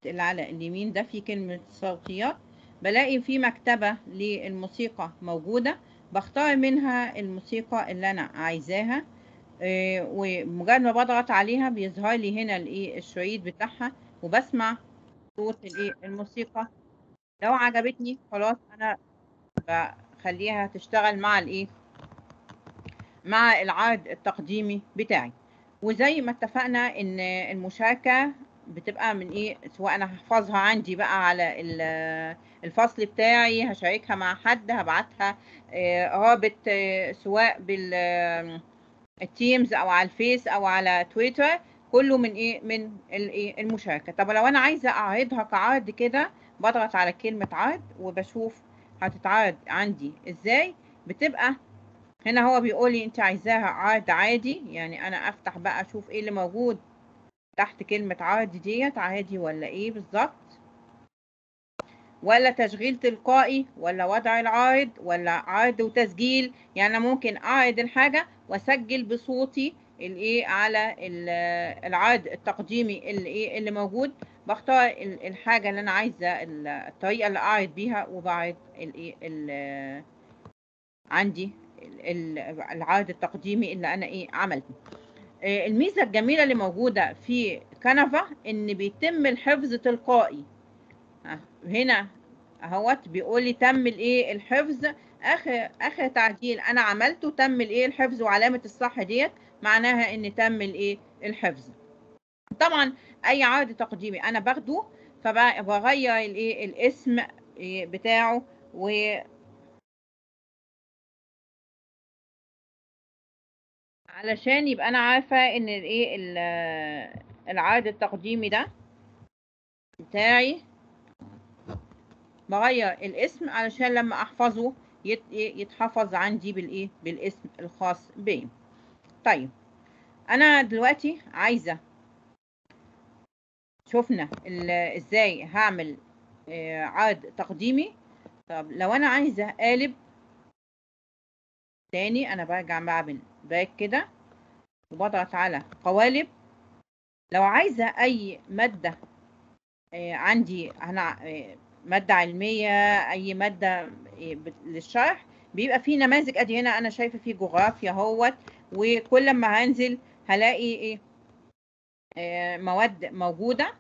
اللي على اليمين ده في كلمة صوتيات بلاقي في مكتبة للموسيقى موجودة بختار منها الموسيقى اللي أنا عايزاها آه، ومجرد ما بضغط عليها بيظهر لي هنا الايه الشريط بتاعها وبسمع صوت الايه الموسيقى لو عجبتني خلاص انا بخليها تشتغل مع الايه مع العرض التقديمي بتاعي وزي ما اتفقنا ان المشاركة بتبقى من ايه سواء انا هحفظها عندي بقى على ال- الفصل بتاعي هشاركها مع حد هبعتها آه، رابط آه، سواء بال آه، التيمز او على الفيس او على تويتر كله من ايه من الايه المشاركه طب لو انا عايزه اعرضها كعرض كده بضغط على كلمه عرض وبشوف هتتعرض عندي ازاي بتبقى هنا هو بيقول لي انت عايزاها عرض عادي يعني انا افتح بقى اشوف ايه اللي موجود تحت كلمه عرض ديت عادي ولا ايه بالظبط ولا تشغيل تلقائي ولا وضع العارض ولا عرض وتسجيل يعني أنا ممكن اعرض الحاجه واسجل بصوتي الايه على ال- العرض التقديمي اللي ايه اللي موجود بختار ال- الحاجه اللي انا عايزه ال- الطريقه اللي اعرض بيها وبعرض الايه ال- عندي ال- ال- العرض التقديمي اللي انا ايه عملته آه، الميزه الجميله اللي موجوده في كنفا ان بيتم الحفظ تلقائي آه، هنا اهوت بيقول لي تم الايه الحفظ اخر اخر تعديل انا عملته تم الايه الحفظ وعلامه الصح ديت معناها ان تم الايه الحفظ طبعا اي عرض تقديمي انا باخده فبغير الايه الاسم إيه بتاعه و علشان يبقى انا عارفه ان الايه ال- العرض التقديمي ده بتاعي بغير الاسم علشان لما احفظه يت- يتحفظ عندي بالايه بالاسم الخاص بي طيب انا دلوقتي عايزه شفنا ال- ازاي هعمل آه، عرض تقديمي طب لو انا عايزه اقلب تاني انا برجع بعمل باك كده وبضغط على قوالب لو عايزه اي ماده آه، عندي انا آه، ماده علميه اي ماده آه، بت- للشرح بيبقى في نماذج ادي هنا انا شايفه في جغرافيا اهوت وكل ما هنزل هلاقي ايه آه، مواد موجوده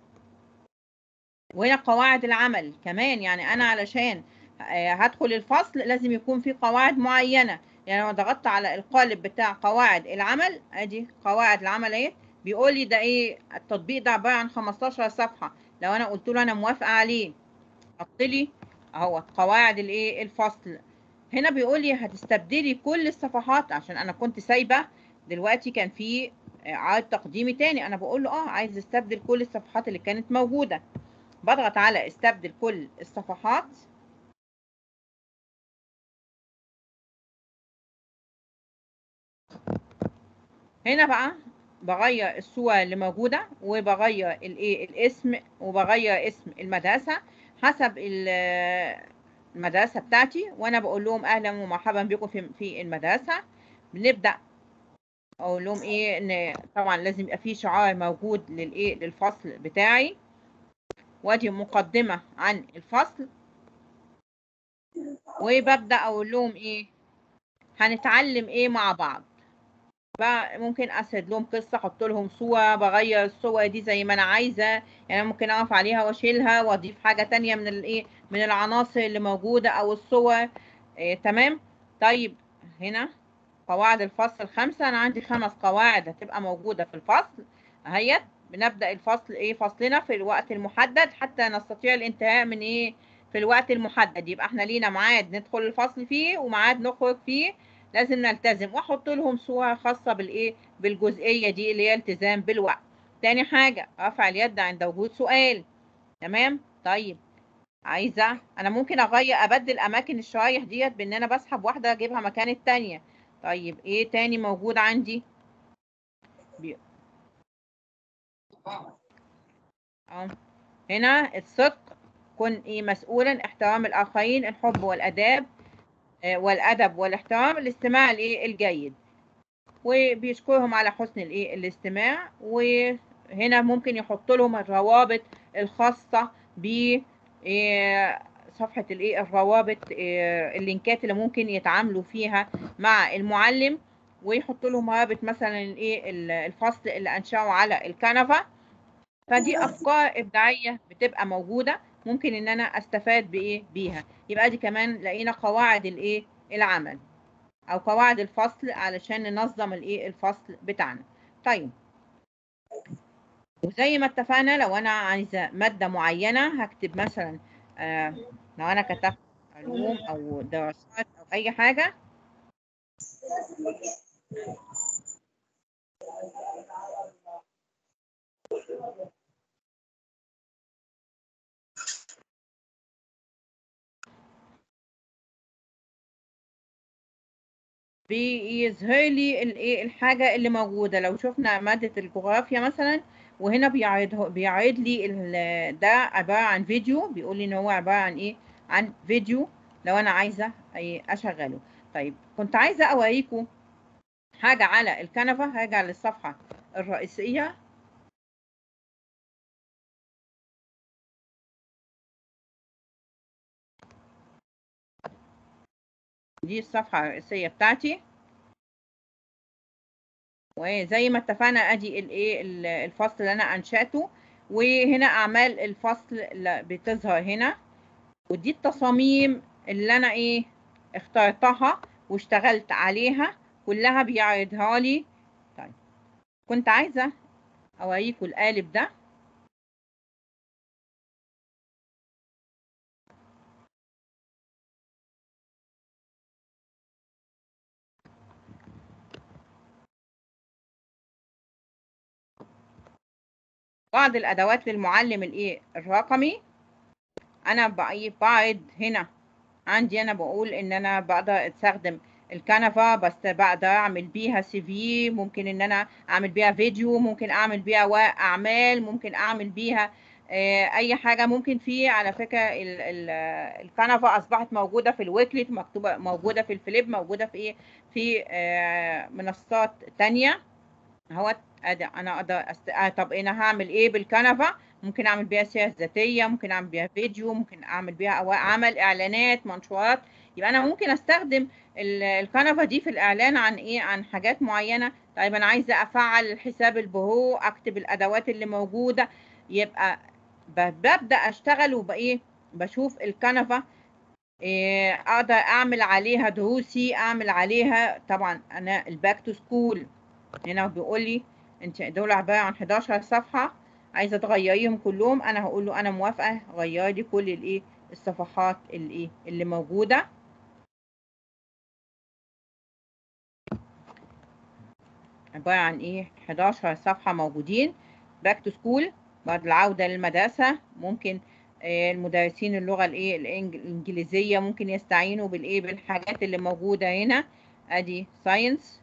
وهنا قواعد العمل كمان يعني انا علشان آه، هدخل الفصل لازم يكون في قواعد معينه يعني لو ضغطت على القالب بتاع قواعد العمل ادي قواعد العمل اهي بيقول لي ده ايه التطبيق ده عباره عن 15 صفحه لو انا قلت له انا موافقه عليه حط لي اهو قواعد الايه الفصل هنا بيقول لي هتستبدلي كل الصفحات عشان انا كنت سايبه دلوقتي كان في آه، عرض تقديمي تاني انا بقول له اه عايز استبدل كل الصفحات اللي كانت موجوده بضغط على استبدل كل الصفحات هنا بقى بغير الصور اللي موجودة وبغير الايه الاسم وبغير اسم المدرسة حسب ال- المدرسة بتاعتي وانا بقول لهم اهلا ومرحبا بكم في في المدرسة بنبدأ اقول لهم ايه ان طبعا لازم يبقى في شعار موجود للايه للفصل بتاعي وادي مقدمة عن الفصل وببدأ اقول لهم ايه هنتعلم ايه مع بعض بقى ممكن اسرد لهم قصه احط لهم صور بغير الصور دي زي ما انا عايزه يعني ممكن اقف عليها واشيلها واضيف حاجه تانية من الايه من العناصر اللي موجوده او الصور إيه تمام طيب هنا قواعد الفصل الخمسه انا عندي خمس قواعد هتبقى موجوده في الفصل اهيت بنبدا الفصل ايه فصلنا في الوقت المحدد حتى نستطيع الانتهاء من ايه في الوقت المحدد يبقى احنا لينا ميعاد ندخل الفصل فيه وميعاد نخرج فيه لازم نلتزم واحط لهم صور خاصه بالايه بالجزئيه دي اللي هي التزام بالوقت تاني حاجه رفع اليد عند وجود سؤال تمام طيب عايزه انا ممكن اغير ابدل اماكن الشرايح ديت بان انا بسحب واحده اجيبها مكان التانية طيب ايه تاني موجود عندي بي... اه هنا الصدق كن ايه مسؤولا احترام الاخرين الحب والاداب آه، والادب والاحترام الاستماع الايه الجيد وبيشكرهم على حسن الايه الاستماع و هنا ممكن يحط لهم الروابط الخاصة ب إيه، صفحة الايه الروابط إيه، اللينكات اللي ممكن يتعاملوا فيها مع المعلم ويحط لهم رابط مثلا ايه ال- الفصل اللي انشأه على الكنفة فدي افكار ابداعيه بتبقى موجوده ممكن ان انا استفاد بايه بيها يبقى دي كمان لقينا قواعد الايه العمل او قواعد الفصل علشان ننظم الايه الفصل بتاعنا طيب وزي ما اتفقنا لو انا عايزه ماده معينه هكتب مثلا آه لو انا كتبت علوم او دراسات او اي حاجه بيظهر لي الايه الحاجه اللي موجوده لو شفنا ماده الجغرافيا مثلا وهنا بيعرض بيعرض لي ال- ده عباره عن فيديو بيقول لي ان هو عباره عن ايه عن فيديو لو انا عايزه إيه اشغله طيب كنت عايزه اوريكم حاجه على الكنفه هرجع للصفحه الرئيسيه دي الصفحه الرئيسيه بتاعتي وزي ما اتفقنا ادي الايه ال- الفصل اللي انا انشاته وهنا اعمال الفصل اللي بتظهر هنا ودي التصاميم اللي انا ايه اخترتها واشتغلت عليها كلها بيعرضها لي طيب كنت عايزه اوريكم القالب ده بعض الادوات للمعلم الايه الرقمي انا بقى- بعرض هنا عندي انا بقول ان انا بقدر استخدم الكنفة بس بقدر اعمل بيها سي في ممكن ان انا اعمل بيها فيديو ممكن اعمل بيها ورق اعمال ممكن اعمل بيها آه، اي حاجه ممكن في على فكره ال- ال- الكنفة اصبحت موجوده في الويكليت مكتوبه موجوده في الفليب موجوده في ايه في آه، منصات تانية اهوت ادي انا اقدر أست... آه طب انا هعمل ايه بالكنفة ممكن اعمل بيها سير ذاتيه ممكن اعمل بيها فيديو ممكن اعمل بيها أو اعمل اعلانات منشورات يبقى انا ممكن استخدم ال- الكنفة دي في الاعلان عن ايه عن حاجات معينه طيب انا عايزه افعل الحساب البهو اكتب الادوات اللي موجوده يبقى ب- ببدا اشتغل وبايه بشوف الكنفة إيه اقدر اعمل عليها دروسي اعمل عليها طبعا انا الباك تو سكول هنا بيقول لي انت دول عباره عن 11 صفحه عايزه تغيريهم كلهم انا هقول له انا موافقه غيري لي كل الايه الصفحات الايه اللي موجوده عباره عن ايه 11 صفحه موجودين باك تو سكول بعد العوده للمدرسه ممكن آه، المدرسين اللغه الايه الإنج- الانجليزيه ممكن يستعينوا بالايه بالحاجات اللي موجوده هنا ادي ساينس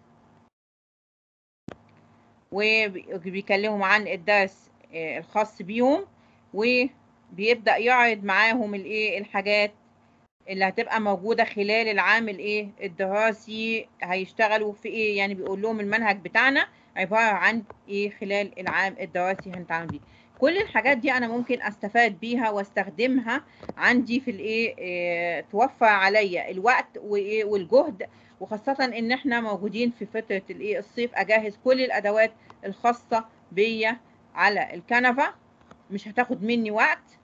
وبيكلمهم عن الدرس آه، الخاص بيهم وبيبدأ يعرض معاهم الايه الحاجات اللي هتبقى موجودة خلال العام الايه الدراسي هيشتغلوا في ايه يعني بيقول لهم المنهج بتاعنا عبارة عن ايه خلال العام الدراسي هنتعامل بيه كل الحاجات دي انا ممكن استفاد بيها واستخدمها عندي في الايه آه، توفر عليا الوقت وايه والجهد وخاصة ان احنا موجودين في فترة الايه الصيف اجهز كل الادوات الخاصة بيا على الكنفة مش هتاخد مني وقت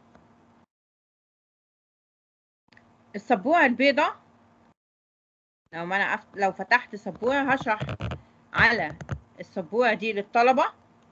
السبورة البيضاء لو ما انا أف... لو فتحت سبورة هشرح على السبورة دي للطلبة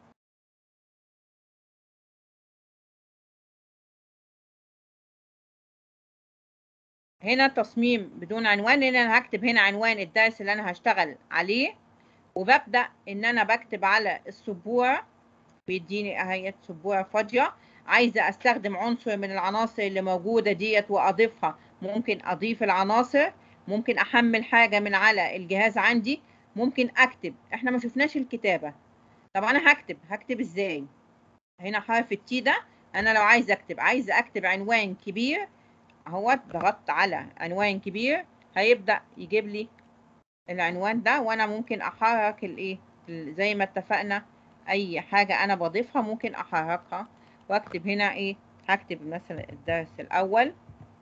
هنا تصميم بدون عنوان هنا انا هكتب هنا عنوان الدرس اللي انا هشتغل عليه وببدأ ان انا بكتب على السبورة بيديني اهي سبورة فاضية عايزة استخدم عنصر من العناصر اللي موجودة ديت واضيفها ممكن اضيف العناصر ممكن احمل حاجة من على الجهاز عندي ممكن اكتب احنا ما شفناش الكتابة طب انا هكتب هكتب ازاي هنا حرف التي ده انا لو عايزه اكتب عايزه اكتب عنوان كبير اهوت ضغطت على عنوان كبير هيبدأ يجيب لي العنوان ده وانا ممكن احرك الايه ال- زي ما اتفقنا اي حاجة انا بضيفها ممكن احركها واكتب هنا ايه هكتب مثلا الدرس الاول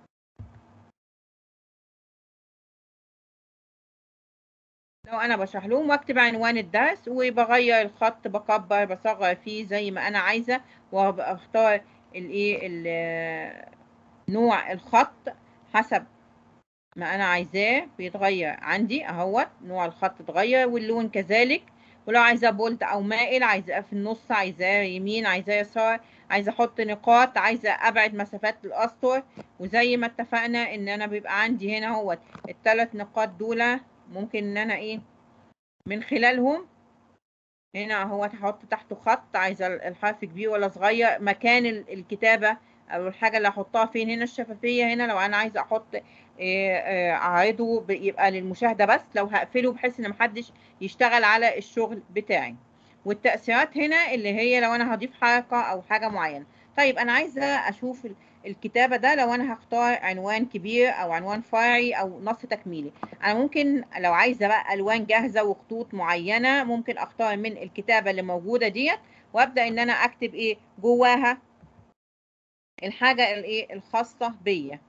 لو انا بشرح لهم واكتب عنوان الدرس وبغير الخط بكبر بصغر فيه زي ما انا عايزه وبختار الايه ال- نوع الخط حسب ما انا عايزاه بيتغير عندي اهوت نوع الخط اتغير واللون كذلك ولو عايزاه بولد او مائل عايزاه في النص عايزاه يمين عايزاه يسار عايزه احط نقاط عايزه ابعد مسافات الاسطر وزي ما اتفقنا ان انا بيبقى عندي هنا اهوت الثلاث نقاط دول ممكن ان انا ايه من خلالهم هنا اهو هحط تحته خط عايزه الحرف كبير ولا صغير مكان ال- الكتابه او الحاجه اللي احطها فين هنا الشفافيه هنا لو انا عايزه احط آه، آه، اعرضه ب- يبقى للمشاهده بس لو هقفله بحيث ان محدش يشتغل على الشغل بتاعي والتأثيرات هنا اللي هي لو انا هضيف حركه او حاجه معينه طيب انا عايزه اشوف ال- الكتابه ده لو انا هختار عنوان كبير او عنوان فرعي او نص تكميلي انا ممكن لو عايزه بقى الوان جاهزه وخطوط معينه ممكن اختار من الكتابه اللي موجوده ديت وابدا ان انا اكتب ايه جواها الحاجه الايه الخاصه بيا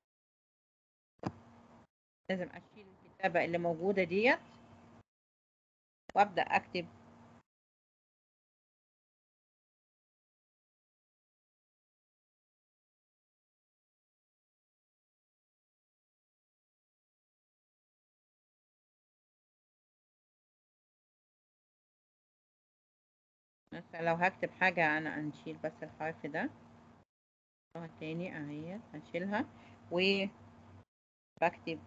لازم اشيل الكتابه اللي موجوده ديت وابدا اكتب مثلا لو هكتب حاجه انا هنشيل بس الحرف ده اهو تاني اهي هشيلها وبكتب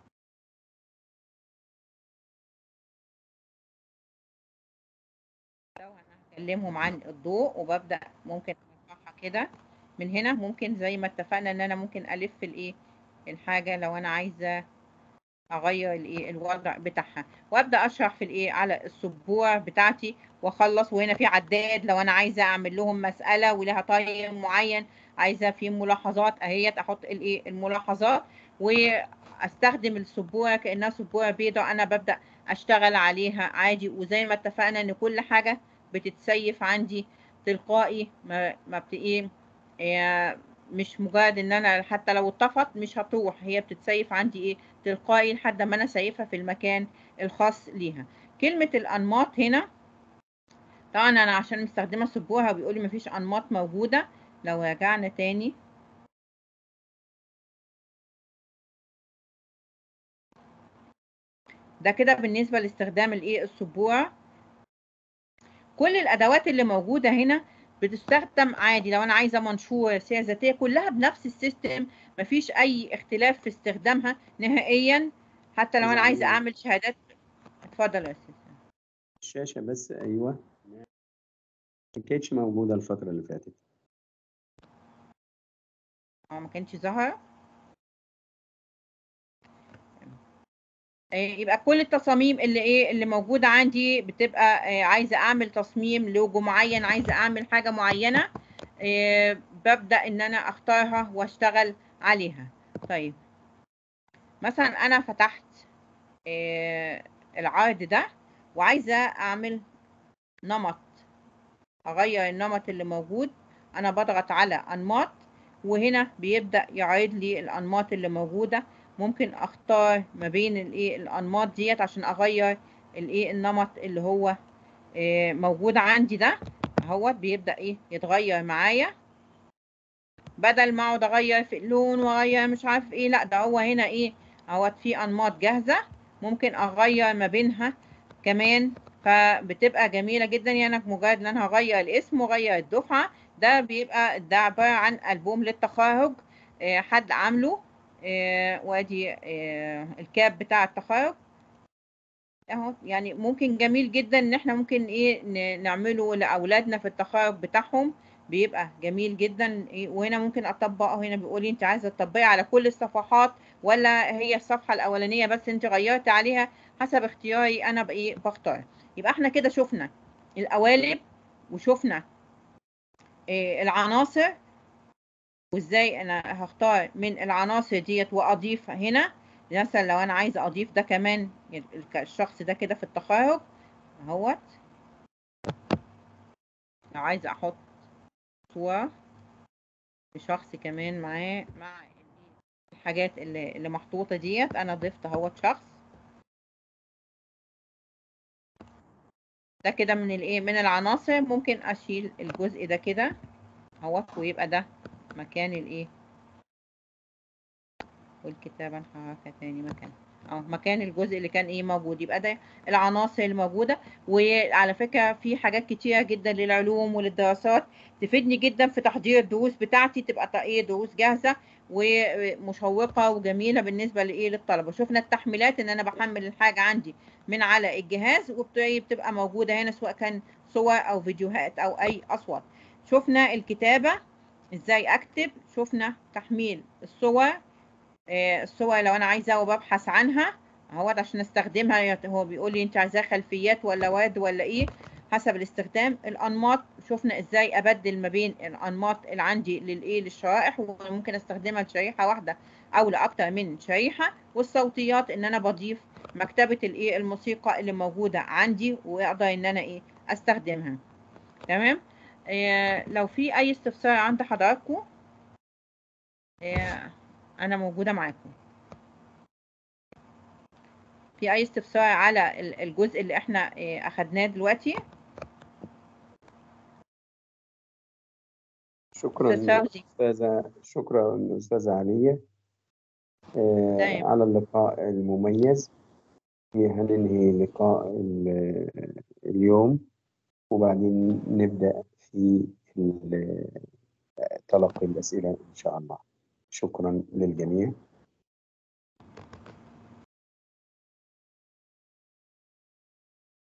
لو انا هكلمهم عن الضوء وببدا ممكن ارفعها كده من هنا ممكن زي ما اتفقنا ان انا ممكن الف الايه الحاجه لو انا عايزه اغير الايه الوضع بتاعها وابدا اشرح في الايه على السبوره بتاعتي واخلص وهنا في عداد لو انا عايزه اعمل لهم مساله ولها تايم معين عايزه في ملاحظات اهيت احط الايه الملاحظات واستخدم السبوره كانها سبوره بيضاء انا ببدا اشتغل عليها عادي وزي ما اتفقنا ان كل حاجه بتتسيف عندي تلقائي ما ما بت ايه إيه، مش مجرد ان انا حتى لو اتطفت مش هتروح هي بتتسيف عندي ايه تلقائي لحد ما انا سايفها في المكان الخاص ليها كلمة الانماط هنا طبعا انا عشان مستخدمة سبوره وبيقول لي مفيش انماط موجودة لو رجعنا تاني ده كده بالنسبة لاستخدام الايه السبوره كل الادوات اللي موجودة هنا بتستخدم عادي لو انا عايزة منشور سيرة ذاتية كلها بنفس السيستم مفيش اي اختلاف في استخدامها نهائيا حتى لو انا عايزة اعمل شهادات اتفضل يا استاذ الشاشة بس أيوه ما كانتش موجودة الفترة اللي فاتت اه ما كانش ظاهرة إيه، يبقى كل التصاميم اللي ايه اللي موجودة عندي بتبقى إيه، عايزة اعمل تصميم لوجو معين عايزة اعمل حاجة معينة إيه، ببدأ ان انا اختارها واشتغل عليها طيب مثلا انا فتحت إيه، العرض ده وعايزة اعمل نمط اغير النمط اللي موجود انا بضغط على انماط وهنا بيبدأ يعرض لي الانماط اللي موجودة ممكن اختار ما بين الايه الانماط ديت عشان اغير الايه النمط اللي هو آه، موجود عندي ده اهوت بيبدأ ايه يتغير معايا بدل ما اقعد اغير في اللون واغير مش عارف ايه لا ده هو هنا ايه اهوت في انماط جاهزة ممكن اغير ما بينها كمان فبتبقى جميلة جدا يعني مجرد ان انا هغير الاسم واغير الدفعة ده بيبقى ده عبارة عن ألبوم للتخرج آه، حد عامله آه، وادي آه، الكاب بتاع التخرج اهو يعني ممكن جميل جدا ان احنا ممكن ايه ن- نعمله لاولادنا في التخرج بتاعهم بيبقى جميل جدا إيه وهنا ممكن اطبقه هنا بيقولي انت عايزه تطبقي على كل الصفحات ولا هي الصفحه الاولانيه بس انت غيرتي عليها حسب اختياري انا بايه بختار يبقى احنا كده شفنا القوالب وشفنا إيه العناصر وازاي انا هختار من العناصر ديت واضيف هنا مثلا لو انا عايزه اضيف ده كمان الشخص ده كده في التخرج اهوت لو عايزة أحط صور لشخص كمان معاه مع الحاجات اللي, اللي محطوطة ديت أنا ضفت اهوت شخص ده كده من الايه من العناصر ممكن أشيل الجزء ده كده اهوت ويبقى ده مكان الايه والكتابة نحركها تاني مكان اه مكان الجزء اللي كان ايه موجود يبقى ده العناصر الموجودة وعلى فكرة في حاجات كتيرة جدا للعلوم وللدراسات تفيدني جدا في تحضير الدروس بتاعتي تبقى ط- ايه دروس جاهزة ومشوقة وجميلة بالنسبة لايه للطلبة شفنا التحميلات ان انا بحمل الحاجة عندي من على الجهاز وبتبقى موجودة هنا سواء كان صور او فيديوهات او اي اصوات شفنا الكتابة ازاي اكتب شفنا تحميل الصور آه، الصور لو انا عايزه وببحث عنها اهوت عشان استخدمها يت- هو بيقول لي انت عايزاها خلفيات ولا واد ولا ايه حسب الاستخدام الانماط شفنا ازاي ابدل ما بين الانماط اللي عندي للايه للشرائح وممكن استخدمها لشريحه واحده او لاكتر من شريحه والصوتيات ان انا بضيف مكتبه الايه الموسيقى اللي موجوده عندي واقدر ان انا ايه استخدمها تمام آه لو في اي استفسار عند حضراتكم آه انا موجوده معاكم في اي استفسار على ال- الجزء اللي احنا آه، اخدناه دلوقتي شكرا استاذ فوزي أستاذة شكرا أستاذة علية آه، تمام. على اللقاء المميز هننهي لقاء ال- اليوم وبعدين نبدأ في ال- تلقي الأسئلة إن شاء الله شكرا للجميع